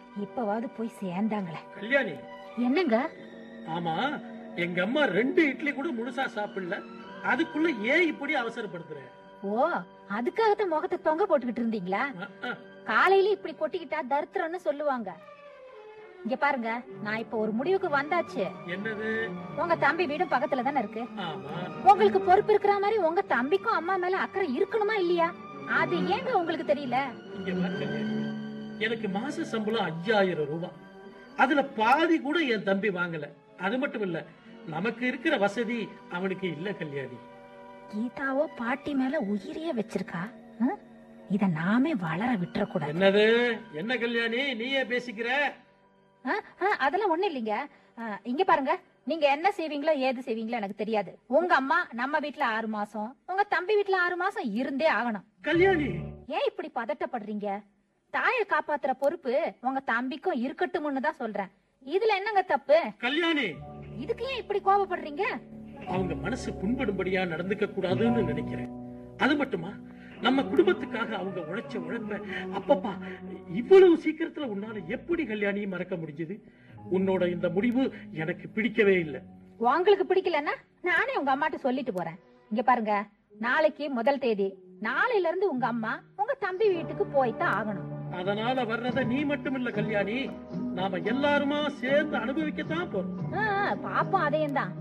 இப்பவாவது போய் சேர்ந்தாங்களே கல்யாணி என்னங்க ஆமா எங்க அம்மா ரெண்டு இட்லி கூட முழுசா சாப்பிடல அதுக்குள்ள ஏன் இப்படி அவசரப்படுத்துற ஓ அதுக்காகத்தான் முகத்தை தொங்க போட்டுக்கிட்டு இருந்தீங்களா அஹ், அஹ். காலையில இப்படி கொட்டிக்கிட்டா தரித்திரம்னு சொல்லுவாங்க இங்க பாருங்க நான் இப்ப ஒரு முடிவுக்கு வந்தாச்சு என்னது உங்க தம்பி வீடும் பக்கத்துல தானே இருக்கு ஆமா உங்களுக்கு பொறுப்பு இருக்கிற மாதிரி உங்க தம்பிக்கும் அம்மா மேல அக்கறை இருக்கணுமா இல்லையா அது ஏங்க உங்களுக்கு தெரியல இங்க பாரு கல்யாணி எனக்கு மாச சம்பளம் ஐயாயிரம் ரூபாய் அதுல பாதி கூட என் தம்பி வாங்கல அது மட்டும் இல்ல நமக்கு இருக்கிற வசதி அவனுக்கு இல்ல கல்யாணி கீதாவோ பாட்டி மேல உயிரையே வச்சிருக்கா ஹம்? இத நாமே வளர விட்டுறக்கூடாது என்னது என்ன கல்யாணி நீயே பேசிக்கிற ஆ, ஆ, அதெல்லாம் ஒண்ணு இல்லைங்க ஆ, இங்க பாருங்க நீங்க என்ன செய்வீங்களோ ஏது செய்வீங்களோ எனக்கு தெரியாது உங்க அம்மா நம்ம வீட்ல ஆறு மாசம் உங்க தம்பி வீட்ல ஆறு மாசம் இருந்தே ஆகணும் கல்யாணி ஏன் இப்படி பதட்டப்படுறீங்க தாயை காப்பாத்துற பொறுப்பு உங்க தம்பிக்கும் இருக்கட்டும்னு தான் சொல்றேன் இதுல என்னங்க தப்பு கல்யாணி இதுக்கு ஏன் இப்படி கோபப்படுறீங்க அவங்க மனசு புண்படும்படியா நடந்துக்க கூடாதுன்னு நினைக்கிறேன் அது மட்டுமா நம்ம குடும்பத்துக்காக அவங்க உழைச்ச உழைப்ப அப்பப்பா இவ்வளவு சீக்கிரத்துல உன்னால எப்படி கல்யாணி மறக்க முடிஞ்சது உன்னோட இந்த முடிவு எனக்கு பிடிக்கவே இல்லை உங்களுக்கு பிடிக்கலன்னா நானே உங்க அம்மாட்ட சொல்லிட்டு போறேன் இங்க பாருங்க நாளைக்கு முதல் தேதி நாளையில இருந்து உங்க அம்மா உங்க தம்பி வீட்டுக்கு போய்தான் ஆகணும் அதனால வர்றத நீ மட்டும் இல்ல கல்யாணி நாம எல்லாருமா சேர்ந்து அனுபவிக்கத்தான் போறோம் ஆ, ஆ, பாப்போம் அதையும் தான்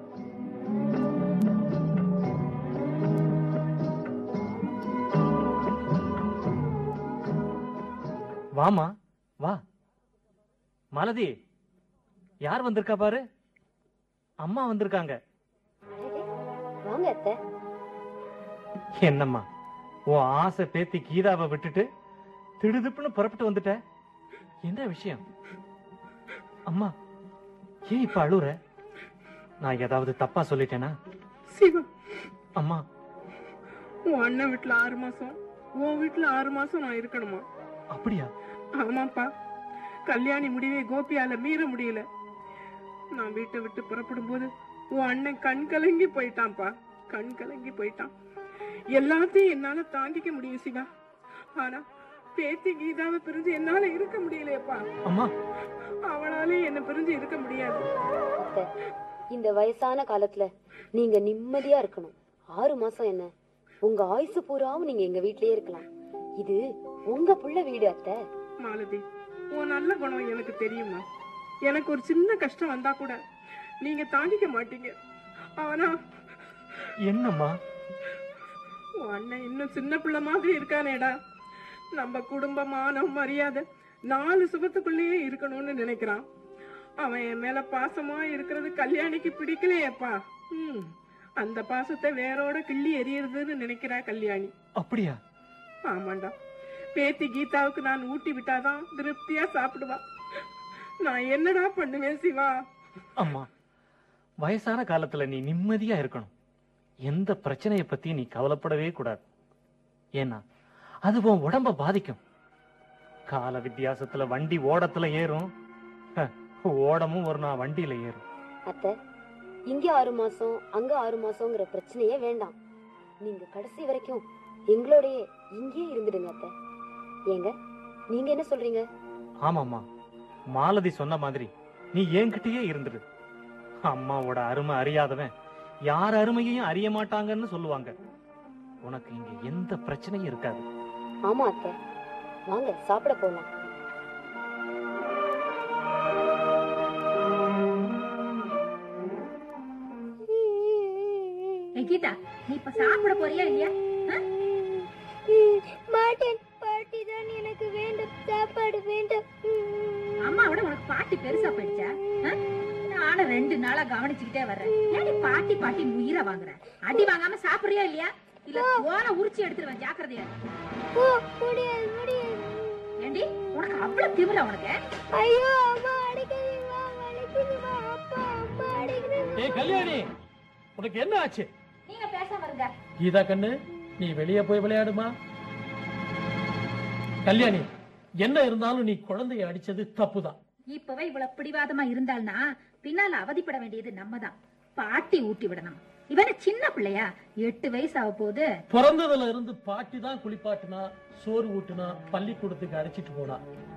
வாமா வா மாலதி யார் வந்திருக்கா பாரு அம்மா வந்திருக்காங்க வாங்க அத்தை என்னம்மா உன் ஆசை பேத்தி கீதாவை விட்டுட்டு திடுதிப்புன்னு புறப்பட்டு வந்துட்ட என்ன விஷயம் அம்மா ஏன் இப்ப அழுற நான் ஏதாவது தப்பா சொல்லிட்டேனா சிவா அம்மா உன் அண்ணன் வீட்டுல ஆறு மாசம் உன் வீட்டுல ஆறு மாசம் நான் இருக்கணுமா அப்படியா ஆமாப்பா கல்யாணி முடிவை கோபியால மீற முடியல நான் வீட்டை விட்டு புறப்படும் போது உன் அண்ணன் கண் கலங்கி போயிட்டான்ப்பா கண் கலங்கி போயிட்டான் எல்லாத்தையும் என்னால தாங்கிக்க முடியும் சிவா ஆனா பேத்தி கீதாவை பிரிஞ்சு என்னால இருக்க முடியலையேப்பா அம்மா அவளாலே என்ன பிரிஞ்சு இருக்க முடியாது அத்தை இந்த வயசான காலத்துல நீங்க நிம்மதியா இருக்கணும் ஆறு மாசம் என்ன உங்க ஆயுசு பூராவும் நீங்க எங்க வீட்லயே இருக்கலாம் இது உங்க புள்ள வீடு அத்தை மாலதி உன் நல்ல குணம் எனக்கு தெரியுமா எனக்கு ஒரு சின்ன கஷ்டம் வந்தா கூட நீங்க தாங்கிக்க மாட்டீங்க ஆனா என்னம்மா உன் அண்ணன் இன்னும் சின்ன பிள்ளை மாதிரி இருக்கானேடா நம்ம குடும்ப மானம் மரியாதை நாலு சுகத்துக்குள்ளேயே இருக்கணும்னு நினைக்கிறான் அவன் என் மேல பாசமா இருக்கிறது கல்யாணிக்கு பிடிக்கலையேப்பா ம் அந்த பாசத்தை வேரோட கிள்ளி எறியறதுன்னு நினைக்கிறா கல்யாணி அப்படியா ஆமாண்டா பேத்தி கீதாவுக்கு நான் ஊட்டி விட்டாதான் திருப்தியா சாப்பிடுவா நான் என்னடா பண்ணுவேன் சிவா அம்மா வயசான காலத்துல நீ நிம்மதியா இருக்கணும் எந்த பிரச்சனைய பத்தி நீ கவலைப்படவே கூடாது ஏன்னா அது உன் உடம்ப பாதிக்கும் கால வித்தியாசத்துல வண்டி ஓடத்துல ஏறும் ஹ, ஓடமும் ஒரு நாள் வண்டியில ஏறும் அத்தை இங்க ஆறு மாசம் அங்க ஆறு மாசம்ங்கிற பிரச்சனையே வேண்டாம் நீங்க கடைசி வரைக்கும் எங்களோடயே இங்கேயே இருந்துடுங்க அத்தை ஏங்க நீங்க என்ன சொல்றீங்க ஆமாம்மா மாலதி சொன்ன மாதிரி நீ என்கிட்டயே இருந்துடு அம்மாவோட அருமை அறியாதவன் யார் அருமையையும் அறிய மாட்டாங்கன்னு சொல்லுவாங்க உனக்கு இங்க எந்த பிரச்சனையும் இருக்காது ஆமா அத்தை வாங்க சாப்பிட போலாம் ஏய், கீதா நீ இப்ப சாப்பிட போறியா இல்லையா ஆ? மாட்டேன் பாட்டி தான் எனக்கு வேண்டும் சாப்பாடு வேண்டும் அம்மாவோட உனக்கு பாட்டி பெருசா போயிடுச்சா ஆ? நானும் ரெண்டு நாளா கவனிச்சுக்கிட்டே வர்றேன் ஏன் நீ பாட்டி பாட்டி உயிரை வாங்குற அடி வாங்காம சாப்பிடுறியா இல்லையா இல்ல ஓலை உரிச்சு எடுத்துருவேன் ஜாக்கிரதையா இரு. ஓ முடியாது முடியாது ஏண்டி உனக்கு அவ்வளவு திமிரா உனக்கு ஐயோ அம்மா அடிக்கிறீங்களா வலிக்குதுமா அப்பா அம்மா அடிக்கிறீங்க ஏய் கல்யாணி உனக்கு என்ன ஆச்சு நீங்க பேசாம இருங்க கீதா கண்ணு நீ வெளியே போய் விளையாடுமா கல்யாணி என்ன இருந்தாலும் நீ குழந்தைய அடிச்சது தப்புதான் இப்பவே இவ்வளவு பிடிவாதமா இருந்தால்னா பின்னால அவதிப்பட வேண்டியது நம்ம தான் பாட்டி ஊட்டி விடணும் இவன சின்ன பிள்ளையா எட்டு வயசு ஆக போகுது பிறந்ததுல இருந்து பாட்டி தான் குளிப்பாட்டினா சோறு ஊட்டுனா பள்ளிக்கூடத்துக்கு அழைச்சிட்டு போனா